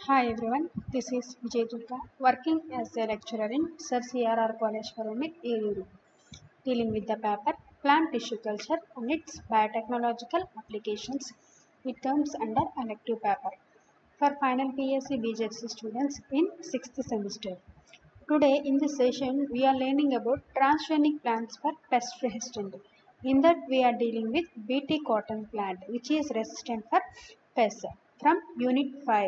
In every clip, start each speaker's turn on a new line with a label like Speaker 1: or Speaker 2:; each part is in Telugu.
Speaker 1: Hi everyone, this is Vijay Durga, working as a lecturer in Sir CRR College for Women, Eruru, dealing with the paper Plant Tissue Culture and its biotechnological applications. It comes under elective paper for final PSC BJC students in 6th semester. Today in this session, we are learning about transgenic plants for pest resistant. In that, we are dealing with BT cotton plant, which is resistant for pests from Unit 5.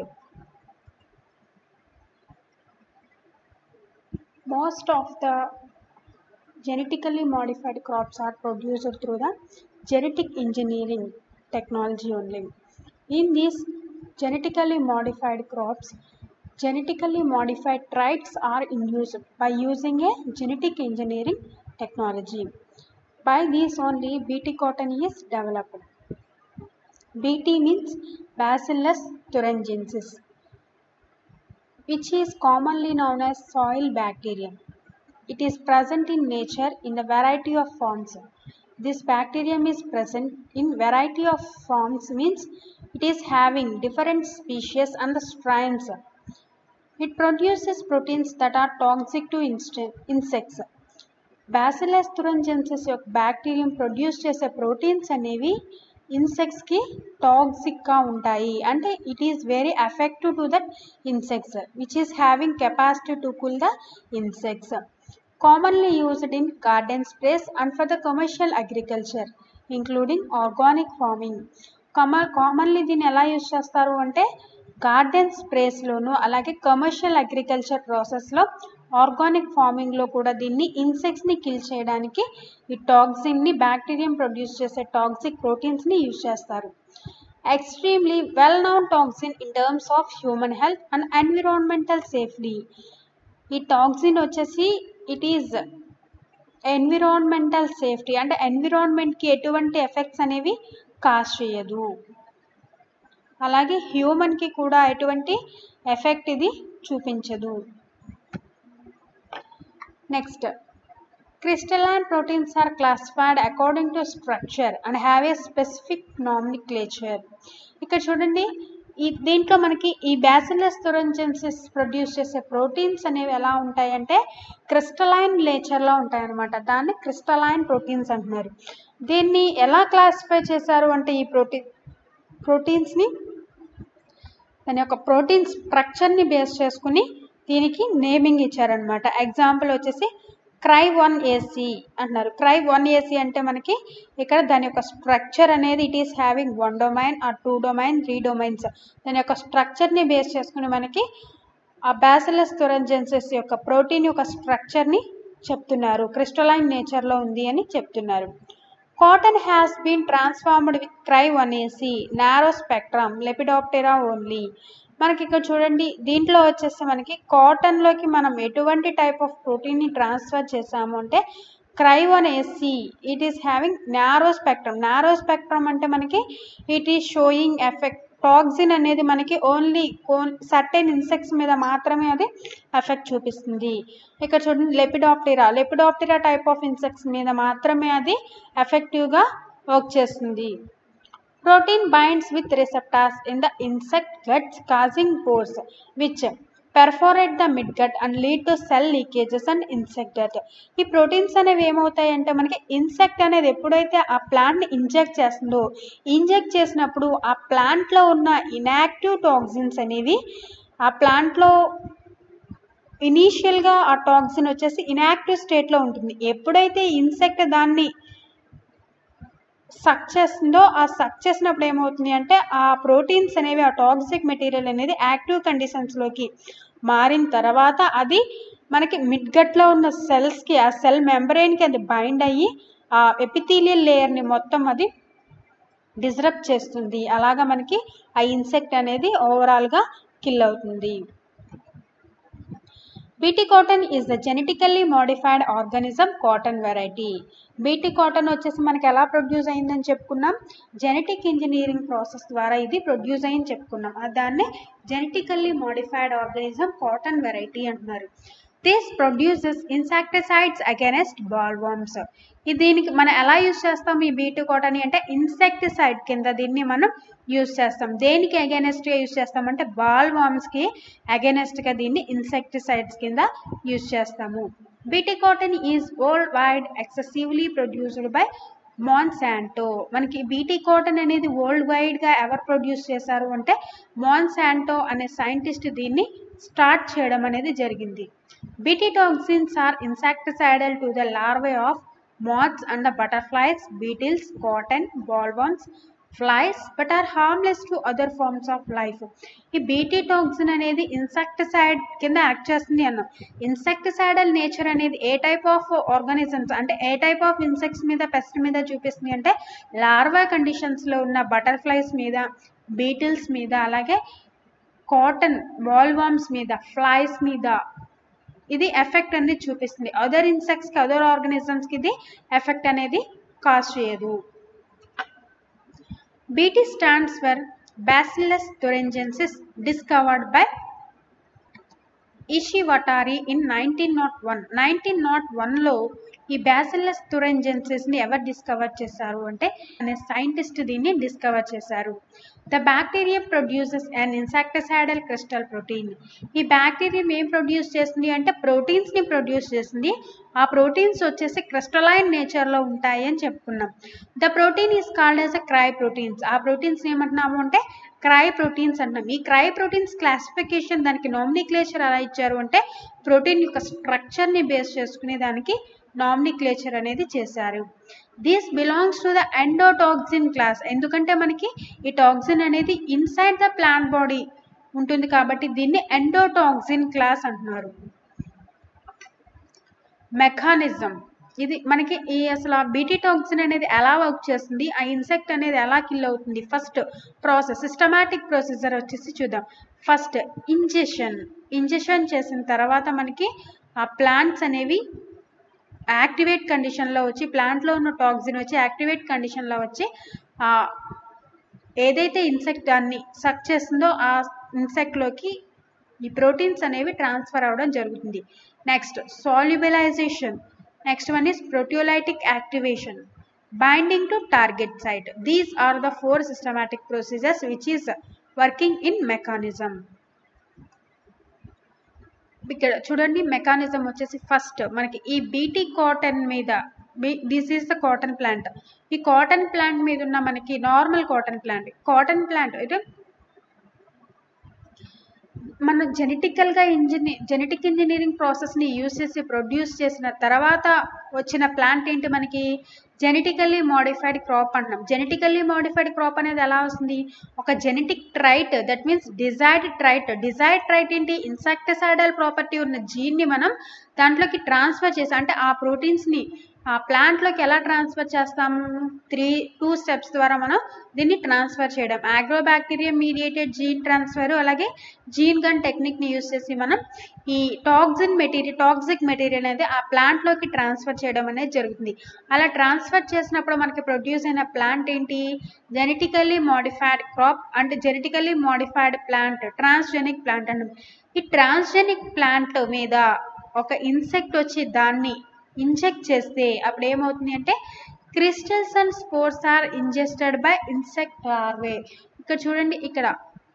Speaker 1: Most of the genetically modified crops are produced through the genetic engineering technology only. In these genetically modified crops, genetically modified traits are induced by using a genetic engineering technology. By this only BT cotton is developed. BT means Bacillus thuringiensis, which is commonly known as soil bacterium. It is present in nature in a variety of forms. This bacterium is present in variety of forms means it is having different species and strains. It produces proteins that are toxic to inst- insects. Bacillus thuringiensis యొక్క బ్యాక్టీరియం ప్రొడ్యూస్ చేసే ప్రోటీన్స్ అనేవి ఇన్సెక్ట్స్కి టాక్సిక్గా ఉంటాయి అంటే it is very effective to that insects which is having capacity to kill the insects commonly used in garden sprays and for the commercial agriculture including organic farming com commonly దీన్ని ఎలా యూజ్ చేస్తారు అంటే గార్డెన్ స్ప్రేస్లోను అలాగే కమర్షియల్ అగ్రికల్చర్ ప్రాసెస్లో ఆర్గానిక్ ఫార్మింగ్లో కూడా దీన్ని ఇన్సెక్ట్స్ని కిల్ చేయడానికి ఈ టాక్సిన్ని బ్యాక్టీరియం ప్రొడ్యూస్ చేసే టాక్సిక్ ప్రోటీన్స్ని యూజ్ చేస్తారు extremely well known toxin in terms of human health and environmental safety ఈ టాక్సిన్ వచ్చేసి ఇట్ ఈజ్ ఎన్విరాన్మెంటల్ సేఫ్టీ అంటే ఎన్విరాన్మెంట్కి ఎటువంటి ఎఫెక్ట్స్ అనేవి కాజ్ చేయదు అలాగే హ్యూమన్కి కూడా ఎటువంటి ఎఫెక్ట్ ఇది చూపించదు next crystalline proteins are classified according to structure and have a specific nomenclature ఇక్కడ చూడండి ఈ దీంట్లో మనకి ఈ బ్యాసిలస్ తురంజెన్సిస్ ప్రొడ్యూస్ చేసే ప్రోటీన్స్ అనేవి ఎలా ఉంటాయంటే క్రిస్టలైన్ నేచర్లో ఉంటాయన్నమాట దాన్ని క్రిస్టలైన్ ప్రోటీన్స్ అంటున్నారు దీన్ని ఎలా క్లాసిఫై చేశారు అంటే ఈ ప్రోటీన్ ప్రోటీన్స్ని దాని యొక్క ప్రోటీన్ స్ట్రక్చర్ని బేస్ చేసుకుని దీనికి నేమింగ్ ఇచ్చారనమాట ఎగ్జాంపుల్ వచ్చేసి క్రై వన్ ఏసీ అంటున్నారు క్రై వన్ ఏసీ అంటే మనకి ఇక్కడ దాని యొక్క స్ట్రక్చర్ అనేది it is having one domain uh two domain three domains దాని యొక్క స్ట్రక్చర్ని బేస్ చేసుకుని మనకి ఆ బ్యాసిలస్ థొరంజెన్సెస్ యొక్క ప్రోటీన్ యొక్క స్ట్రక్చర్ని చెప్తున్నారు క్రిస్టలైన్ నేచర్లో ఉంది అని చెప్తున్నారు cotton has been transformed with cry one AC narrow spectrum lepidoptera only మనకి ఇక్కడ చూడండి దీంట్లో వచ్చేసి మనకి కాటన్లోకి మనం ఎటువంటి టైప్ ఆఫ్ ప్రోటీన్ని ట్రాన్స్ఫర్ చేసాము అంటే cry one AC it is having narrow spectrum narrow spectrum అంటే మనకి it is showing effect toxin అనేది మనకి ఓన్లీ సర్టెన్ ఇన్సెక్ట్స్ మీద మాత్రమే అది ఎఫెక్ట్ చూపిస్తుంది ఇక్కడ చూడండి lepidoptera lepidoptera type of insects మీద మాత్రమే అది ఎఫెక్టివ్గా వర్క్ చేస్తుంది protein binds with receptors in the insect guts causing pores which perforate the mid gut and lead to cell leakages and insect gut ఈ ప్రోటీన్స్ అనేవి ఏమవుతాయి అంటే మనకి ఇన్సెక్ట్ అనేది ఎప్పుడైతే ఆ ప్లాంట్ని ఇంజెక్ట్ చేస్తుందో ఇంజెక్ట్ చేసినప్పుడు ఆ ప్లాంట్లో ఉన్న ఇనాక్టివ్ టాక్సిన్స్ అనేవి ఆ ప్లాంట్లో ఇనీషియల్గా ఆ టాక్సిన్ వచ్చేసి ఇనాక్టివ్ స్టేట్లో ఉంటుంది ఎప్పుడైతే ఇన్సెక్ట్ దాన్ని సక్ చేస్తుందో ఆ సక్ చేసినప్పుడు ఏమవుతుంది అంటే ఆ ప్రోటీన్స్ అనేవి ఆ టాక్సిక్ మెటీరియల్ అనేది యాక్టివ్ కండిషన్స్లోకి మారిన తర్వాత అది మనకి మిడ్గట్లో ఉన్న సెల్స్కి ఆ సెల్ మెంబ్రెయిన్కి అది బైండ్ అయ్యి ఆ ఎపిథీలియల్ లేయర్ని మొత్తం అది డిస్రప్ట్ చేస్తుంది అలాగా మనకి ఆ ఇన్సెక్ట్ అనేది ఓవరాల్గా కిల్ అవుతుంది BT cotton is the genetically modified organism cotton variety BT cotton వచ్చేసి మనకి ఎలా ప్రొడ్యూస్ అయిందని చెప్పుకున్నాం జెనెటిక్ ఇంజనీరింగ్ ప్రాసెస్ ద్వారా ఇది ప్రొడ్యూస్ అయ్యింది చెప్పుకున్నాం దాన్నే genetically modified organism cotton variety అంటున్నారు this produces insecticides against bollworms ఇది దీనికి మనం ఎలా యూజ్ చేస్తాం ఈ బీటీ కాటన్ అంటే ఇన్సెక్టిసైడ్ కింద దీన్ని మనం యూస్ చేస్తాం దేనికి అగెనెస్ట్గా యూస్ చేస్తామంటే బాల్ వామ్స్కి అగెనెస్ట్గా దీన్ని ఇన్సెక్టిసైడ్స్ కింద యూస్ చేస్తాము BT cotton is world wide excessively produced by Monsanto మనకి బీటీ కాటన్ అనేది వరల్డ్ వైడ్గా ఎవరు ప్రొడ్యూస్ చేశారు అంటే మాన్సాంటో అనే సైంటిస్ట్ దీన్ని స్టార్ట్ చేయడం అనేది జరిగింది BT toxins are insecticidal to the larvae of moths and the butterflies, beetles, cotton, bollworms, flies but are harmless to other forms of life ఈ బీటీ టాక్సిన్ అనేది ఇన్సెక్టిసైడ్ కింద యాక్ట్ చేస్తుంది అన్నాం ఇన్సెక్టిసైడల్ నేచర్ అనేది ఏ టైప్ ఆఫ్ ఆర్గానిజమ్స్ అంటే ఏ టైప్ ఆఫ్ ఇన్సెక్ట్స్ మీద పెస్ట్ మీద చూపిస్తుంది అంటే లార్వా కండిషన్స్లో ఉన్న బటర్ఫ్లైస్ మీద బీటిల్స్ మీద అలాగే కాటన్ బాల్వామ్స్ మీద ఫ్లైస్ మీద ఇది ఎఫెక్ట్ అనేది చూపిస్తుంది అదర్ ఇన్సెక్ట్స్కి అదర్ ఆర్గానిజమ్స్కి ఇది ఎఫెక్ట్ అనేది కాజ్ చేయదు BT stands for bacillus thuringiensis discovered by Ishiwatari in nineteen nought one nineteen nought వన్లో ఈ బ్యాసిల్లస్ థురెంజెన్సిస్ని ఎవరు డిస్కవర్ చేశారు అంటే అనే సైంటిస్ట్ దీన్ని డిస్కవర్ చేశారు the bacteria produces and insecticidal crystal protein ఈ బ్యాక్టీరియం ఏం ప్రొడ్యూస్ చేస్తుంది అంటే ప్రోటీన్స్ని ప్రొడ్యూస్ చేస్తుంది ఆ ప్రోటీన్స్ వచ్చేసి క్రిస్టలైన్ నేచర్లో ఉంటాయి అని చెప్పుకున్నాం the protein is called as a cry proteins ఆ ప్రోటీన్స్ ఏమంటున్నాము అంటే క్రై ప్రోటీన్స్ అంటున్నాం ఈ క్రై ప్రోటీన్స్ క్లాసిఫికేషన్ దానికి నామినిక్లేచర్ ఎలా ఇచ్చారు అంటే ప్రోటీన్ యొక్క స్ట్రక్చర్ని బేస్ చేసుకునే దానికి నామినిక్లేచర్ అనేది చేశారు this belongs to the endotoxin class ఎందుకంటే మనకి ఈ టాక్సిన్ అనేది ఇన్సైడ్ ద ప్లాంట్ బాడీ ఉంటుంది కాబట్టి దీన్ని ఎండోటాక్సిన్ క్లాస్ అంటున్నారు మెకానిజం ఇది మనకి ఈ అసలు ఆ బీటీ టాక్సిన్ అనేది ఎలా వర్క్ చేస్తుంది ఆ ఇన్సెక్ట్ అనేది ఎలా కిల్ అవుతుంది ఫస్ట్ ప్రాసెస్ సిస్టమాటిక్ ప్రొసీజర్ వచ్చేసి చూద్దాం ఫస్ట్ ఇంజెషన్ ఇంజెషన్ చేసిన తర్వాత మనకి ఆ ప్లాంట్స్ అనేవి యాక్టివేట్ కండిషన్లో వచ్చి ప్లాంట్లో ఉన్న టాక్సిన్ వచ్చి యాక్టివేట్ కండిషన్లో వచ్చి ఆ ఏదైతే ఇన్సెక్ట్ దాన్ని సక్ చేస్తుందో ఆ ఇన్సెక్ట్లోకి ఈ ప్రోటీన్స్ అనేవి ట్రాన్స్ఫర్ అవ్వడం జరుగుతుంది next solubilization next one is proteolytic activation binding to target site these are the four systematic procedures which is working in mechanism ఇక్కడ చూడండి మెకానిజం వచ్చేసి ఫస్ట్ మనకి ఈ బీటీ కాటన్ మీద this is the cotton plant ఈ కాటన్ ప్లాంట్ మీద ఉన్న మనకి normal cotton plant cotton plant అయితే మనం జెనెటికల్గా ఇంజనీ జెనెటిక్ ఇంజనీరింగ్ ప్రాసెస్ని యూస్ చేసి ప్రొడ్యూస్ చేసిన తర్వాత వచ్చిన ప్లాంట్ ఏంటి మనకి జెనెటికల్లీ మోడిఫైడ్ క్రాప్ అంటున్నాం జెనెటికల్లీ మోడిఫైడ్ క్రాప్ అనేది ఎలా వస్తుంది ఒక genetic trait that means desired trait desired trait ఏంటి ఇన్సెక్టిసైడల్ ప్రాపర్టీ ఉన్న జీన్ని మనం దాంట్లోకి ట్రాన్స్ఫర్ చేసి అంటే ఆ ప్రోటీన్స్ని ఆ ప్లాంట్లోకి ఎలా ట్రాన్స్ఫర్ చేస్తాము త్రీ టూ స్టెప్స్ ద్వారా మనం దీన్ని ట్రాన్స్ఫర్ చేయడం ఆగ్రోబ్యాక్టీరియం మీడియేటెడ్ జీన్ ట్రాన్స్ఫర్ అలాగే జీన్ గన్ టెక్నిక్ని యూస్ చేసి మనం ఈ టాక్సిన్ మెటీరియల్ టాక్సిక్ మెటీరియల్ అనేది ఆ ప్లాంట్లోకి ట్రాన్స్ఫర్ చేయడం అనేది జరుగుతుంది అలా ట్రాన్స్ఫర్ చేసినప్పుడు మనకి ప్రొడ్యూస్ అయిన ప్లాంట్ ఏంటి జెనెటికల్లీ మోడిఫైడ్ క్రాప్ అంటే genetically modified plant transgenic plant అంటాం ఈ ట్రాన్స్జెనిక్ ప్లాంట్ మీద ఒక ఇన్సెక్ట్ వచ్చి దాన్ని ఇంజెక్ట్ చేస్తే అప్పుడు ఏమవుతుంది అంటే crystals and spores are ingested by insect larvae ఇక్కడ చూడండి ఇక్కడ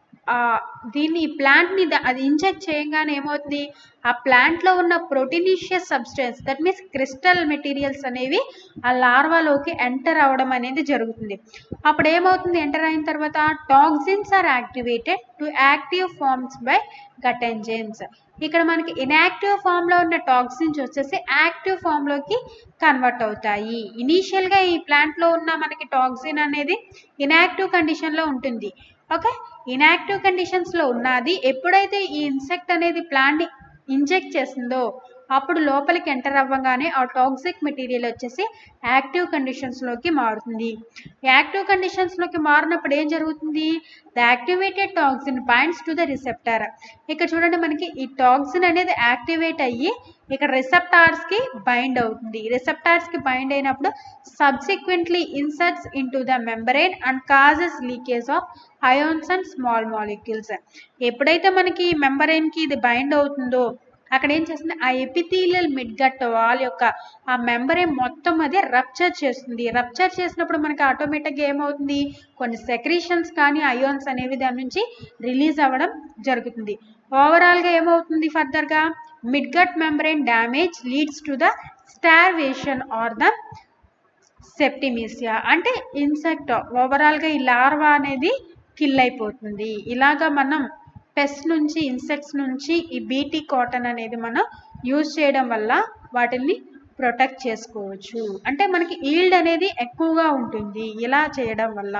Speaker 1: దీన్ని ఈ ప్లాంట్ని అది ఇంజెక్ట్ చేయగానే ఏమవుతుంది ఆ ప్లాంట్లో ఉన్న proteinaceous substance that means crystal materials అనేవి ఆ లార్వాలోకి ఎంటర్ అవ్వడం అనేది జరుగుతుంది అప్పుడు ఏమవుతుంది ఎంటర్ అయిన తర్వాత toxins are activated to active forms by gut enzymes ఇక్కడ మనకి ఇన్యాక్టివ్ ఫామ్లో ఉన్న టాక్సిన్స్ వచ్చేసి యాక్టివ్ ఫామ్లోకి కన్వర్ట్ అవుతాయి ఇనీషియల్గా ఈ ప్లాంట్లో ఉన్న మనకి టాక్సిన్ అనేది ఇన్యాక్టివ్ కండిషన్లో ఉంటుంది ఓకే ఇన్యాక్టివ్ కండిషన్స్లో ఉన్నది ఎప్పుడైతే ఈ ఇన్సెక్ట్ అనేది ప్లాంట్ని ఇంజెక్ట్ చేసిందో అప్పుడు లోపలికి ఎంటర్ అవ్వగానే ఆ టాక్సిక్ మెటీరియల్ వచ్చేసి యాక్టివ్ కండిషన్స్లోకి మారుతుంది యాక్టివ్ కండిషన్స్లోకి మారినప్పుడు ఏం జరుగుతుంది the activated toxin binds to the receptor ఇక్కడ చూడండి మనకి ఈ టాక్సిన్ అనేది యాక్టివేట్ అయ్యి ఇక్కడ రిసెప్టార్స్కి బైండ్ అవుతుంది రిసెప్టార్స్కి బైండ్ అయినప్పుడు subsequently inserts into the membrane and causes leakage of ions and small molecules ఎప్పుడైతే మనకి మెంబరైన్కి ఇది బైండ్ అవుతుందో అక్కడ ఏం చేస్తుంది ఆ ఎపిథీలియల్ మిడ్గట్ వాల్ యొక్క ఆ మెంబరే మొత్తం అది రప్చర్ చేస్తుంది రప్చర్ చేసినప్పుడు మనకి ఆటోమేటిక్గా ఏమవుతుంది కొన్ని సెక్రీషన్స్ కానీ అయోన్స్ అనేవి దాని నుంచి రిలీజ్ అవ్వడం జరుగుతుంది ఓవరాల్గా ఏమవుతుంది ఫర్దర్గా midgut membrane damage leads to the starvation or the septicemia అంటే ఇన్సెక్ట్ ఓవరాల్గా ఈ లార్వా అనేది కిల్ అయిపోతుంది ఇలాగా మనం పెస్ట్ నుంచి ఇన్సెక్ట్స్ నుంచి ఈ బీటీ కాటన్ అనేది మనం యూజ్ చేయడం వల్ల వాటిని ప్రొటెక్ట్ చేసుకోవచ్చు అంటే మనకి ఈల్డ్ అనేది ఎక్కువగా ఉంటుంది ఇలా చేయడం వల్ల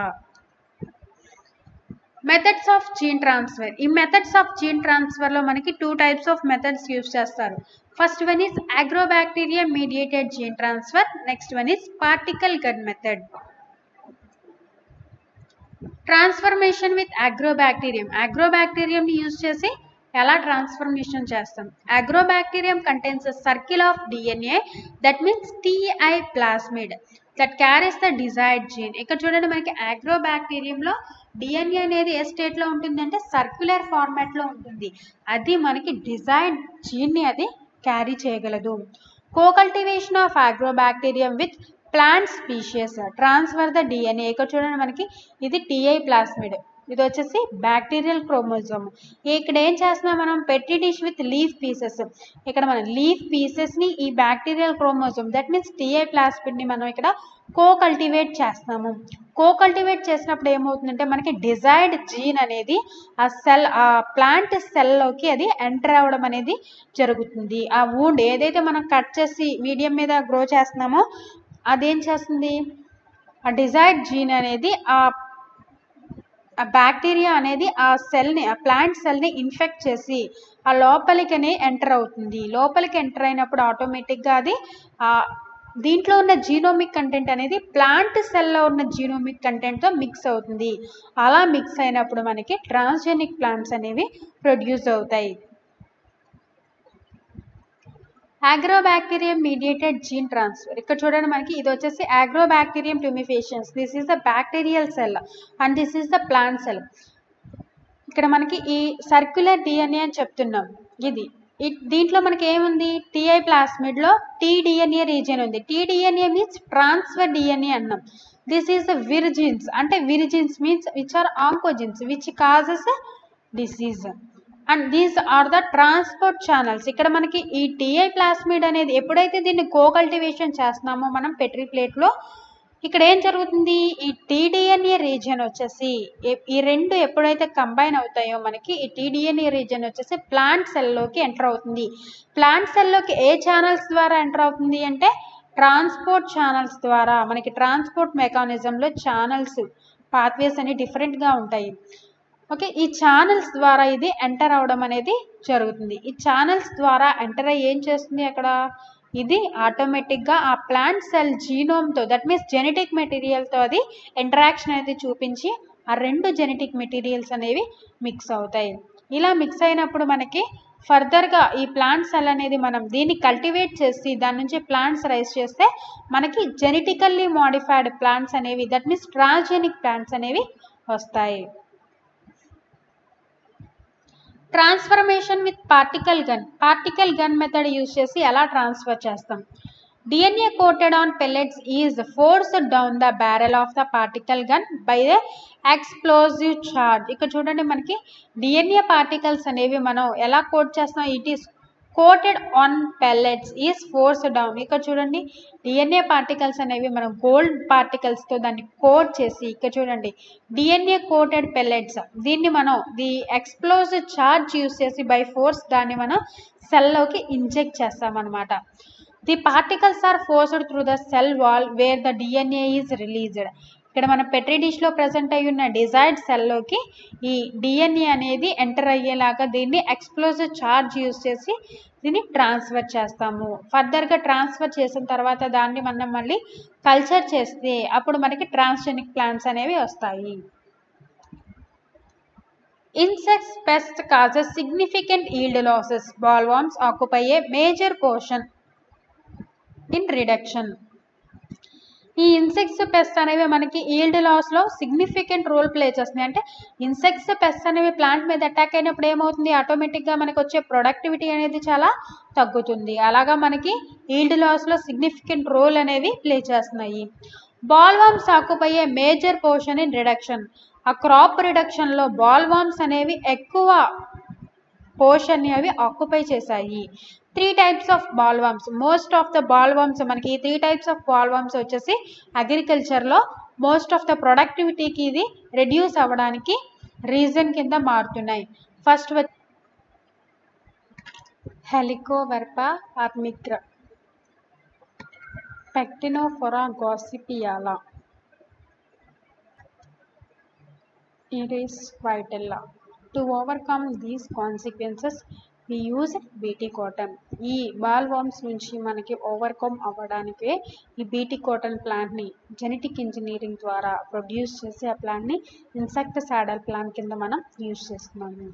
Speaker 1: మెథడ్స్ ఆఫ్ జీన్ ట్రాన్స్ఫర్ ఈ మెథడ్స్ ఆఫ్ జీన్ ట్రాన్స్ఫర్లో మనకి two types of methods use చేస్తారు first one is agrobacteria mediated gene transfer next one is particle gun method transformation with agrobacterium అగ్రోబ్యాక్టీరియంని యూజ్ చేసి ఎలా ట్రాన్స్ఫర్మేషన్ చేస్తాం agrobacterium contains circle of DNA that means TI plasmid that carries the desired gene ఇక్కడ చూడండి మనకి అగ్రోబ్యాక్టీరియంలో డిఎన్ఏ అనేది ఏ స్టేట్లో ఉంటుందంటే సర్క్యులర్ ఫార్మాట్లో ఉంటుంది అది మనకి డిజైర్డ్ జీన్ని అది క్యారీ చేయగలదు cocultivation of agrobacterium with plant species transfer the DNA ఇక్కడ చూడండి మనకి ఇది టీఐ ప్లాస్మిడ్ ఇది వచ్చేసి బ్యాక్టీరియల్ క్రోమోజోమ్ ఇక్కడ ఏం చేస్తున్నాం మనం పెట్టి డిష్ విత్ లీఫ్ పీసెస్ ఇక్కడ మనం లీఫ్ పీసెస్ని ఈ bacterial chromosome that means TI ప్లాస్మిడ్ని మనం ఇక్కడ కో కల్టివేట్ చేస్తాము కో కల్టివేట్ చేసినప్పుడు ఏమవుతుందంటే మనకి డిజైర్డ్ జీన్ అనేది ఆ సెల్ ఆ ప్లాంట్ సెల్లోకి అది ఎంటర్ అవ్వడం అనేది జరుగుతుంది ఆ వూండ్ ఏదైతే మనం కట్ చేసి మీడియం మీద గ్రో చేస్తున్నామో అదేం చేస్తుంది ఆ డిజైర్డ్ జీన్ అనేది ఆ ఆ బ్యాక్టీరియా అనేది ఆ సెల్ని ఆ ప్లాంట్ సెల్ని ఇన్ఫెక్ట్ చేసి ఆ లోపలికనే ఎంటర్ అవుతుంది లోపలికి ఎంటర్ అయినప్పుడు ఆటోమేటిక్గా అది ఆ దీంట్లో ఉన్న జీనోమిక్ కంటెంట్ అనేది ప్లాంట్ సెల్లో ఉన్న జీనోమిక్ కంటెంట్తో మిక్స్ అవుతుంది అలా మిక్స్ అయినప్పుడు మనకి ట్రాన్స్జెనిక్ ప్లాంట్స్ అనేవి ప్రొడ్యూస్ అవుతాయి అగ్రోబ్యాక్టీరియం మీడియేటెడ్ జీన్ ట్రాన్స్ఫర్ ఇక్కడ చూడండి మనకి ఇది వచ్చేసి agrobacterium tumefaciens this is the bacterial cell and this is the plant cell ఇక్కడ మనకి ఈ సర్క్యులర్ డిఎన్ఏ అని చెప్తున్నాం ఇది ఈ- దీంట్లో మనకి ఏముంది టీఐ ప్లాస్మిడ్లో టీడిఎన్ఏ రీజియన్ ఉంది టీడిఎన్ఏ మీన్స్ ట్రాన్స్ఫర్ డిఎన్ఏ అన్నాం దిస్ ఈస్ ద విర్జిన్స్ అంటే vir genes means which are oncogenes which causes disease and these are the transport channels ఇక్కడ మనకి ఈ టీఐ ప్లాస్మిడ్ అనేది ఎప్పుడైతే దీన్ని కో కల్టివేషన్ చేస్తున్నామో మనం పెట్రీ ప్లేట్లో ఇక్కడ ఏం జరుగుతుంది ఈ టీడిఎన్ఏ రీజియన్ వచ్చేసి ఏ- ఈ రెండు ఎప్పుడైతే కంబైన్ అవుతాయో మనకి ఈ టీడిఎన్ఏ రీజియన్ వచ్చేసి ప్లాంట్ సెల్లోకి ఎంటర్ అవుతుంది ప్లాంట్ సెల్లోకి ఏ ఛానల్స్ ద్వారా ఎంటర్ అవుతుంది అంటే ట్రాన్స్పోర్ట్ ఛానల్స్ ద్వారా మనకి ట్రాన్స్పోర్ట్ మెకానిజంలో ఛానల్స్ పాత్వేస్ అన్ని డిఫరెంట్గా ఉంటాయి ఓకే ఈ ఛానల్స్ ద్వారా ఇది ఎంటర్ అవడం అనేది జరుగుతుంది ఈ ఛానల్స్ ద్వారా ఎంటర్ అయ్యి ఏం చేస్తుంది అక్కడ ఇది ఆటోమేటిక్గా ఆ ప్లాంట్ సెల్ జీనోమ్తో దట్ మీన్స్ జెనెటిక్ మెటీరియల్తో అది ఇంటరాక్షన్ అనేది చూపించి ఆ రెండు జెనెటిక్ మెటీరియల్స్ అనేవి మిక్స్ అవుతాయి ఇలా మిక్స్ అయినప్పుడు మనకి ఫర్దర్గా ఈ ప్లాంట్ సెల్ అనేది మనం దీన్ని కల్టివేట్ చేసి దాని నుంచి ప్లాంట్స్ రైస్ చేస్తే మనకి జెనెటికల్లీ మోడిఫైడ్ ప్లాంట్స్ అనేవి దట్ మీన్స్ ట్రాన్స్జెనిక్ ప్లాంట్స్ అనేవి వస్తాయి transformation with particle gun particle gun method use చేసి ఎలా ట్రాన్స్ఫర్ చేస్తాం DNA coated on pellets is forced down the barrel of the particle gun by the explosive charge ఇక్కడ చూడండి మనకి డిఎన్ఏ పార్టికల్స్ అనేవి మనం ఎలా కోట్ చేస్తాం it is coated on pellets is force down ఇక్కడ చూడండి డిఎన్ఏ పార్టికల్స్ అనేవి మనం గోల్డ్ పార్టికల్స్తో దాన్ని కోట్ చేసి ఇక్కడ చూడండి డిఎన్ఏ కోటెడ్ పెల్లెట్స్ దీన్ని మనం ది ఎక్స్ప్లోజివ్ చార్జ్ యూస్ చేసి బై ఫోర్స్ దాన్ని మనం సెల్లోకి ఇంజెక్ట్ చేస్తామన్నమాట the particles are forced through the cell wall where the DNA is released ఇక్కడ మన పెట్రీ డిష్లో ప్రజెంట్ అయి ఉన్న డిజైర్డ్ సెల్లోకి ఈ డిఎన్ఏ అనేది ఎంటర్ అయ్యేలాగా దీన్ని ఎక్స్ప్లోజివ్ చార్జ్ యూస్ చేసి దీన్ని ట్రాన్స్ఫర్ చేస్తాము ఫర్దర్గా ట్రాన్స్ఫర్ చేసిన తర్వాత దాన్ని మనం మళ్ళీ కల్చర్ చేస్తే అప్పుడు మనకి ట్రాన్స్జెనిక్ ప్లాంట్స్ అనేవి వస్తాయి Insects pest causes significant yield losses. Bollworms occupy a major portion in reduction. ఈ ఇన్సెక్ట్స్ పెస్ట్ అనేవి మనకి ఈల్డ్ లాస్లో సిగ్నిఫికెంట్ రోల్ ప్లే చేస్తున్నాయి అంటే ఇన్సెక్ట్స్ పెస్ట్ అనేవి ప్లాంట్ మీద అటాక్ అయినప్పుడు ఏమవుతుంది ఆటోమేటిక్గా మనకి వచ్చే ప్రొడక్టివిటీ అనేది చాలా తగ్గుతుంది అలాగా మనకి ఈల్డ్ లాస్లో సిగ్నిఫికెంట్ రోల్ అనేవి ప్లే చేస్తున్నాయి bollworms occupy major portion in reduction ఆ క్రాప్ రిడక్షన్లో బాల్వామ్స్ అనేవి ఎక్కువ పోర్షన్ని అవి ఆక్యుపై చేశాయి three types of bollworms most of the bollworms మనకి ఈ త్రీ టైప్స్ ఆఫ్ బాల్వామ్స్ వచ్చేసి అగ్రికల్చర్లో మోస్ట్ ఆఫ్ ద ప్రొడక్టివిటీకి ఇది రెడ్యూస్ అవ్వడానికి రీజన్ కింద మారుతున్నాయి first Helicoverpa armigera Pectinophora gossypiella Earias vittella to overcome these consequences we use BT cotton ఈ బాల్ వామ్స్ నుంచి మనకి ఓవర్కమ్ అవ్వడానికే ఈ బీటీ కాటన్ ప్లాంట్ని జెనెటిక్ ఇంజనీరింగ్ ద్వారా ప్రొడ్యూస్ చేసి ఆ ప్లాంట్ని ఇన్సెక్ట్ సాడల్ ప్లాంట్ కింద మనం యూజ్ చేస్తున్నాము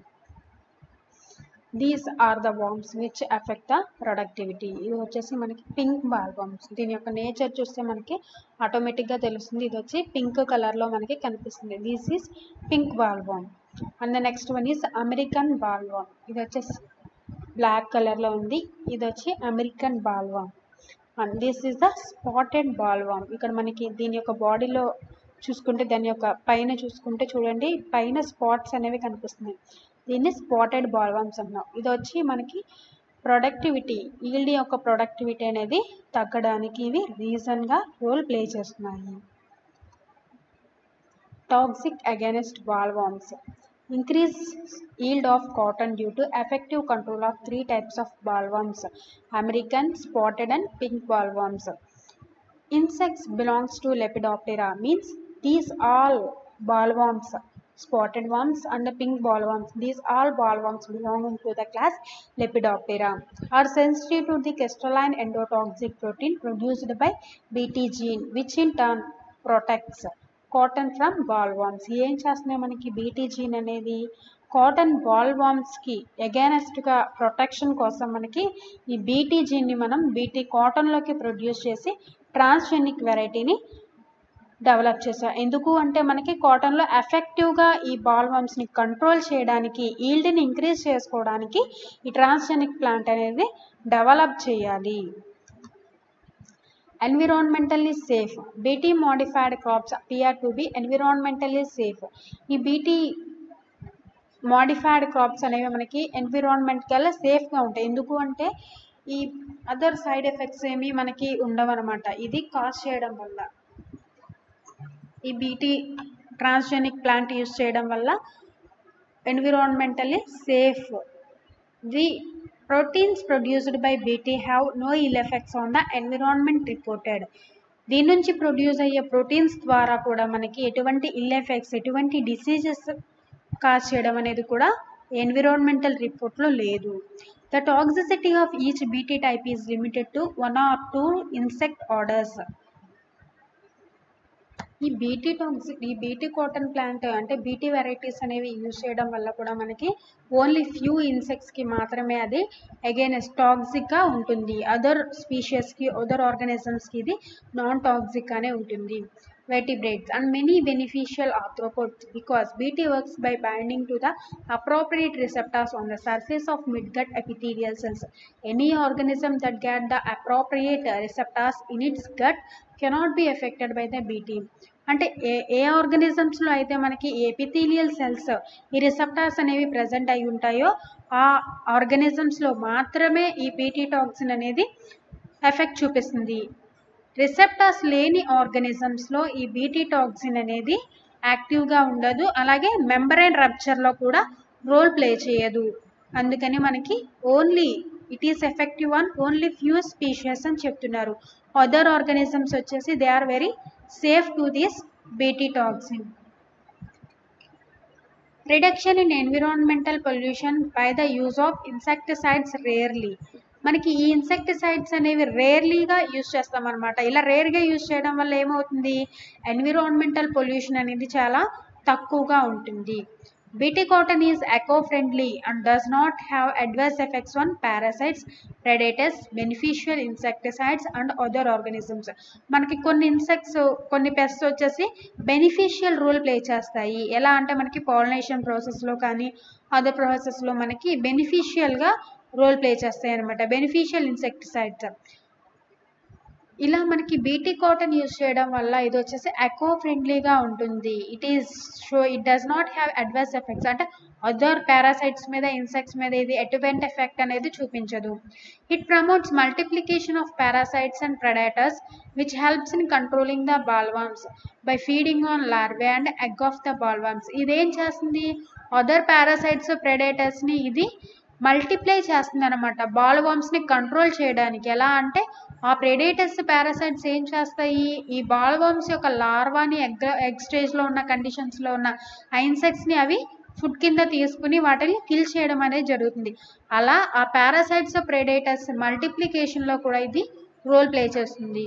Speaker 1: these are the worms which effect the productivity ఇది వచ్చేసి మనకి పింక్ బాల్ వామ్స్ దీని యొక్క నేచర్ చూస్తే మనకి ఆటోమేటిక్గా తెలుస్తుంది ఇది వచ్చి పింక్ కలర్లో మనకి కనిపిస్తుంది this is pink boll worm and the next one is American boll worm ఇది వచ్చేసి బ్లాక్ కలర్లో ఉంది ఇది వచ్చి American boll worm and this is the spotted boll worm ఇక్కడ మనకి దీని యొక్క బాడీలో చూసుకుంటే దాని యొక్క పైన చూసుకుంటే చూడండి పైన స్పాట్స్ అనేవి కనిపిస్తున్నాయి దీన్ని స్పాటెడ్ బాల్వామ్స్ అంటున్నాం ఇది వచ్చి మనకి ప్రొడక్టివిటీ ఈల్డ్ యొక్క ప్రొడక్టివిటీ అనేది తగ్గడానికి ఇవి రీజన్గా రోల్ ప్లే చేస్తున్నాయి toxic against bollworms increase yield of cotton due to effective control of three types of bollworms american spotted and pink bollworms insects belongs to lepidoptera means these all bollworms spotted worms and the pink bollworms these all bollworms belonging to the class lepidoptera are sensitive to the crystalline endotoxic protein produced by bt gene which in turn protects cotton from boll worms ఏం చేస్తున్నాయి మనకి బీటీ జీన్ అనేది కాటన్ బాల్ వామ్స్కి ఎగైనెస్ట్గా ప్రొటెక్షన్ కోసం మనకి ఈ బీటీ జీన్ని మనం బీటీ కాటన్లోకి ప్రొడ్యూస్ చేసి ట్రాన్స్జెనిక్ వెరైటీని డెవలప్ చేసాం ఎందుకు అంటే మనకి కాటన్లో ఎఫెక్టివ్గా ఈ బాల్ వామ్స్ని కంట్రోల్ చేయడానికి ఈల్డ్ని ఇంక్రీజ్ చేసుకోవడానికి ఈ ట్రాన్స్జెనిక్ ప్లాంట్ అనేది డెవలప్ చేయాలి environmentally safe bt modified crops appear to be environmentally safe ఈ bt మోడిఫైడ్ క్రాప్స్ అనేవి మనకి ఎన్విరాన్మెంట్ కల్లా సేఫ్గా ఉంటాయి ఎందుకు అంటే ఈ అదర్ సైడ్ ఎఫెక్ట్స్ ఏమీ మనకి ఉండవన్నమాట ఇది కాజ్ చేయడం వల్ల ఈ బీటీ ట్రాన్స్జెనిక్ ప్లాంట్ యూస్ చేయడం వల్ల environmentally safe the proteins produced by BT have no ill effects on the environment reported దీని నుంచి ప్రొడ్యూస్ అయ్యే ప్రోటీన్స్ ద్వారా కూడా మనకి ఎటువంటి ఇల్ ఎఫెక్ట్స్ ఎటువంటి డిసీజెస్ కాజ్ చేయడం అనేది కూడా ఎన్విరాన్మెంటల్ రిపోర్ట్లో లేదు the toxicity of each BT type is limited to one or two insect orders ఈ బీటీ టాక్సిక్ ఈ బీటీ కాటన్ ప్లాంట్ అంటే బీటీ వెరైటీస్ అనేవి యూజ్ చేయడం వల్ల కూడా మనకి ఓన్లీ ఫ్యూ ఇన్సెక్ట్స్కి మాత్రమే అది అగైనెస్ట్ టాక్సిక్గా ఉంటుంది అదర్ స్పీషియస్కి అదర్ ఆర్గానిజమ్స్కి ఇది నాన్ టాక్సిక్గానే ఉంటుంది vertebrates and many beneficial arthropods because BT works by binding to the appropriate receptors on the surface of midgut epithelial cells. Any organism that get the appropriate receptors in its gut cannot be affected by the BT. అంటే ఏ ఏ ఆర్గనిజమ్స్లో అయితే మనకి ఎపిథీలియల్ సెల్స్ ఈ రిసెప్టార్స్ అనేవి ప్రజెంట్ అయి ఉంటాయో ఆ ఆర్గనిజమ్స్లో మాత్రమే ఈ పీటీ టాక్సిన్ అనేది ఎఫెక్ట్ చూపిస్తుంది రిసెప్టార్స్ లేని ఆర్గనిజమ్స్లో ఈ బీటీ టాక్సిన్ అనేది యాక్టివ్గా ఉండదు అలాగే మెంబరైన్ రప్చర్లో కూడా రోల్ ప్లే చేయదు అందుకని మనకి only it is effective on only few species అని చెప్తున్నారు అదర్ ఆర్గనిజమ్స్ వచ్చేసి they are very safe to this BT toxin reduction in environmental pollution by the use of insecticides rarely మనకి ఈ ఇన్సెక్టిసైడ్స్ అనేవి రేర్లీగా యూజ్ చేస్తాం అనమాట ఇలా రేర్గా యూజ్ చేయడం వల్ల ఏమవుతుంది ఎన్విరాన్మెంటల్ పొల్యూషన్ అనేది చాలా తక్కువగా ఉంటుంది BT cotton is eco-friendly and does not have adverse effects on parasites, predators, beneficial insecticides and other organisms. మనకి కొన్ని ఇన్సెక్ట్స్ కొన్ని పెస్ట్స్ వచ్చేసి బెనిఫిషియల్ రోల్ ప్లే చేస్తాయి ఎలా అంటే మనకి పాలినేషన్ ప్రాసెస్లో కానీ అదర్ ప్రాసెస్లో మనకి బెనిఫిషియల్గా రోల్ ప్లే చేస్తాయి అనమాట బెనిఫిషియల్ ఇన్సెక్టిసైడ్స్ ఇలా మనకి బీటీ కాటన్ యూజ్ చేయడం వల్ల ఇది వచ్చేసి ఎకో ఫ్రెండ్లీగా ఉంటుంది it is show it does not have adverse effects అంటే అదర్ పారాసైట్స్ మీద ఇన్సెక్ట్స్ మీద ఇది ఎటువంటి ఎఫెక్ట్ అనేది చూపించదు it promotes multiplication of parasites and predators which helps in controlling the bollworms by feeding on larvae and egg of the bollworms ఇదేం చేస్తుంది అదర్ పారాసైట్స్ ప్రెడేటర్స్ని ఇది మల్టిప్లై చేస్తుంది అనమాట బాల్వామ్స్ని కంట్రోల్ చేయడానికి ఎలా అంటే ఆ ప్రెడేటర్స్ పారాసైట్స్ ఏం చేస్తాయి ఈ బాల్వామ్స్ యొక్క లార్వాని ఎగ్ ఎగ్ స్టేజ్లో ఉన్న కండిషన్స్లో ఉన్న ఆ ఇన్సెక్ట్స్ని అవి ఫుడ్ కింద తీసుకుని వాటిని కిల్ చేయడం అనేది జరుగుతుంది అలా ఆ పారాసైట్స్ ప్రెడేటర్స్ మల్టిప్లికేషన్లో కూడా ఇది రోల్ ప్లే చేస్తుంది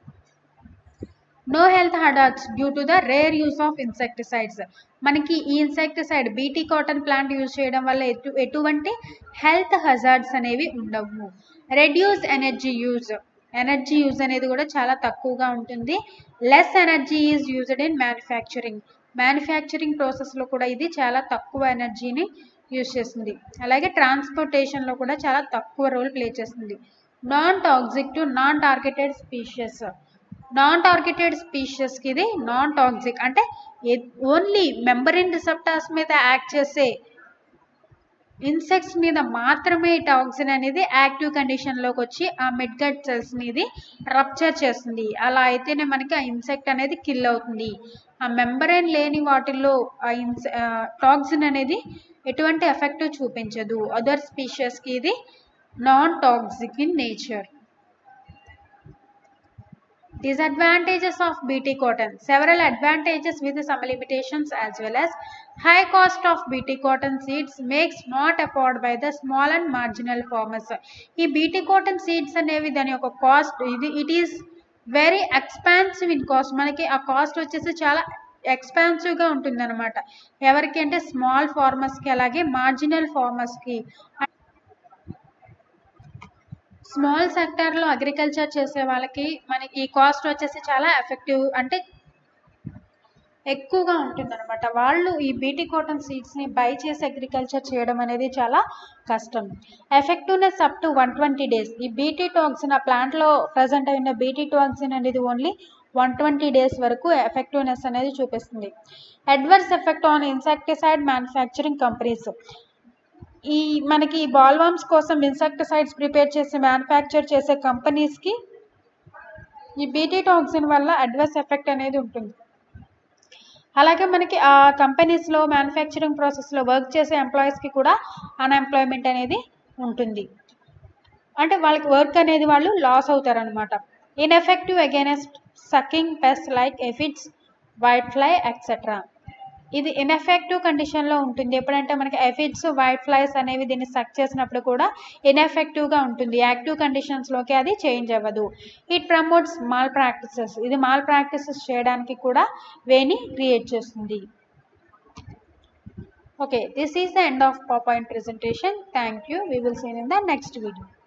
Speaker 1: no health hazards due to the rare use of insecticides మనకి ఈ insecticide BT cotton plant use చేయడం వల్ల ఎటు ఎటువంటి హెల్త్ హజార్డ్స్ అనేవి ఉండవు reduce energy use energy use అనేది కూడా చాలా తక్కువగా ఉంటుంది less energy is used in manufacturing manufacturing ప్రాసెస్లో కూడా ఇది చాలా తక్కువ ఎనర్జీని యూజ్ చేస్తుంది అలాగే ట్రాన్స్పోర్టేషన్లో కూడా చాలా తక్కువ రోల్ ప్లే చేస్తుంది non toxic to non targeted species non targeted స్పీషియస్కి ఇది నాన్ టాక్సిక్ అంటే ఓన్లీ మెంబరిన్ రిసెప్టార్స్ మీద యాక్ట్ చేసే ఇన్సెక్ట్స్ మీద మాత్రమే ఈ టాక్సిన్ అనేది యాక్టివ్ కండిషన్లోకి వచ్చి ఆ మిడ్గట్ సెల్స్ని ఇది రప్చర్ చేస్తుంది అలా అయితేనే మనకి ఆ ఇన్సెక్ట్ అనేది కిల్ అవుతుంది ఆ మెంబరైన్ లేని వాటిల్లో ఆ ఇన్స్ టాక్సిన్ అనేది ఎటువంటి ఎఫెక్ట్ చూపించదు అదర్ స్పీషియస్కి ఇది non toxic in nature Disadvantages of BT cotton. Several advantages with some limitations as well as high cost of BT cotton seeds makes not afford by the small and marginal farmers. ఈ బీటీ కాటన్ సీడ్స్ అనేవి దాని యొక్క కాస్ట్ ఇది it is very expensive in cost మనకి ఆ కాస్ట్ వచ్చేసి చాలా ఎక్స్పాన్సివ్గా ఉంటుంది అనమాట ఎవరికి అంటే స్మాల్ ఫార్మర్స్కి అలాగే మార్జినల్ ఫార్మర్స్కి స్మాల్ సెక్టార్లో అగ్రికల్చర్ చేసే వాళ్ళకి మనకి ఈ కాస్ట్ వచ్చేసి చాలా ఎఫెక్టివ్ అంటే ఎక్కువగా ఉంటుంది అనమాట వాళ్ళు ఈ బీటీ కాటన్ సీడ్స్ని బై చేసి అగ్రికల్చర్ చేయడం అనేది చాలా కష్టం effectiveness up to one twenty days ఈ బీటీ టాక్సిన్ ఆ ప్లాంట్లో ప్రజెంట్ అయిన బీటీ టాక్సిన్ అనేది ఓన్లీ వన్ ట్వంటీ డేస్ వరకు ఎఫెక్టివ్నెస్ అనేది చూపిస్తుంది adverse effect on insecticide manufacturing companies ఈ మనకి ఈ బాల్వామ్స్ కోసం ఇన్సెక్టిసైడ్స్ ప్రిపేర్ చేసి మ్యానుఫ్యాక్చర్ చేసే కంపెనీస్కి ఈ బీటీ టాక్సిన్ వల్ల అడ్వర్స్ ఎఫెక్ట్ అనేది ఉంటుంది అలాగే మనకి ఆ కంపెనీస్లో మ్యానుఫ్యాక్చరింగ్ ప్రాసెస్లో వర్క్ చేసే ఎంప్లాయీస్కి కూడా అన్ఎంప్లాయ్మెంట్ అనేది ఉంటుంది అంటే వాళ్ళకి వర్క్ అనేది వాళ్ళు లాస్ అవుతారు అనమాట ineffective against sucking pest like aphids white fly etcetera ఇది ఇన్ఎఫెక్టివ్ కండిషన్లో ఉంటుంది ఎప్పుడంటే మనకి ఎఫిడ్స్ వైట్ ఫ్లైస్ అనేవి దీన్ని సక్ చేసినప్పుడు కూడా ఇన్ఎఫెక్టివ్గా ఉంటుంది యాక్టివ్ కండిషన్స్లోకి అది చేంజ్ అవ్వదు ఇట్ ప్రమోట్స్ మాల్ ప్రాక్టీసెస్ ఇది మాల్ ప్రాక్టీసెస్ చేయడానికి కూడా వేని క్రియేట్ చేస్తుంది okay this is the end of point presentation thank you we will seen in the next video